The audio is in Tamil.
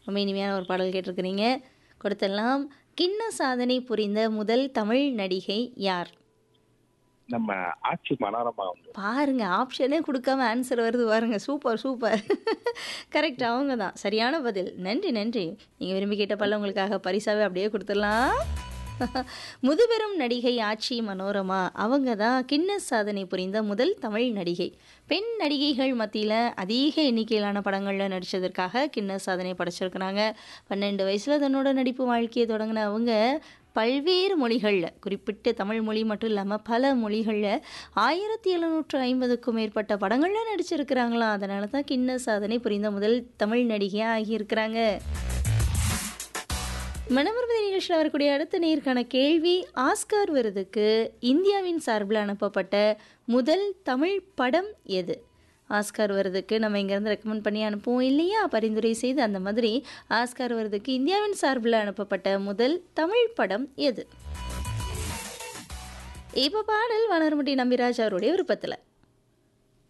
ரொம்ப இனிமையான ஒரு பாடல் கேட்டிருக்கிறீங்க கொடுத்தெல்லாம் கிண்ண சாதனை புரிந்த முதல் தமிழ் நடிகை யார் நம்ம ஆட்சி மனோரமா வந்து பாருங்க ஆப்ஷனே கொடுக்காம ஆன்சர் வருது பாருங்க சூப்பர் சூப்பர் கரெக்ட் அவங்க தான் சரியான பதில் நன்றி நன்றி நீங்கள் விரும்பி கேட்ட பல்ல உங்களுக்காக பரிசாவே அப்படியே கொடுத்துடலாம் முதுபெரும் நடிகை ஆட்சி மனோரமா அவங்க தான் கின்னஸ் சாதனை புரிந்த முதல் தமிழ் நடிகை பெண் நடிகைகள் மத்தியில் அதிக எண்ணிக்கையிலான படங்களில் நடித்ததற்காக கின்னஸ் சாதனை படைச்சிருக்கிறாங்க பன்னெண்டு வயசில் தன்னோட நடிப்பு வாழ்க்கையை தொடங்கின அவங்க பல்வேறு மொழிகளில் குறிப்பிட்டு தமிழ் மொழி மட்டும் இல்லாமல் பல மொழிகளில் ஆயிரத்தி எழுநூற்று ஐம்பதுக்கும் மேற்பட்ட படங்களில் நடிச்சிருக்கிறாங்களாம் அதனால தான் கின்ன சாதனை புரிந்த முதல் தமிழ் நடிகையாக ஆகியிருக்கிறாங்க மனமர்மதி நிகழ்ச்சியில் வரக்கூடிய அடுத்த நேர்காண கேள்வி ஆஸ்கார் விருதுக்கு இந்தியாவின் சார்பில் அனுப்பப்பட்ட முதல் தமிழ் படம் எது ஆஸ்கார் விருதுக்கு நம்ம இங்கேருந்து ரெக்கமெண்ட் பண்ணி அனுப்புவோம் இல்லையா பரிந்துரை செய்து அந்த மாதிரி ஆஸ்கார் விருதுக்கு இந்தியாவின் சார்பில் அனுப்பப்பட்ட முதல் தமிழ் படம் எது இப்போ பாடல் வளர்முடி நம்பிராஜ் அவருடைய விருப்பத்தில்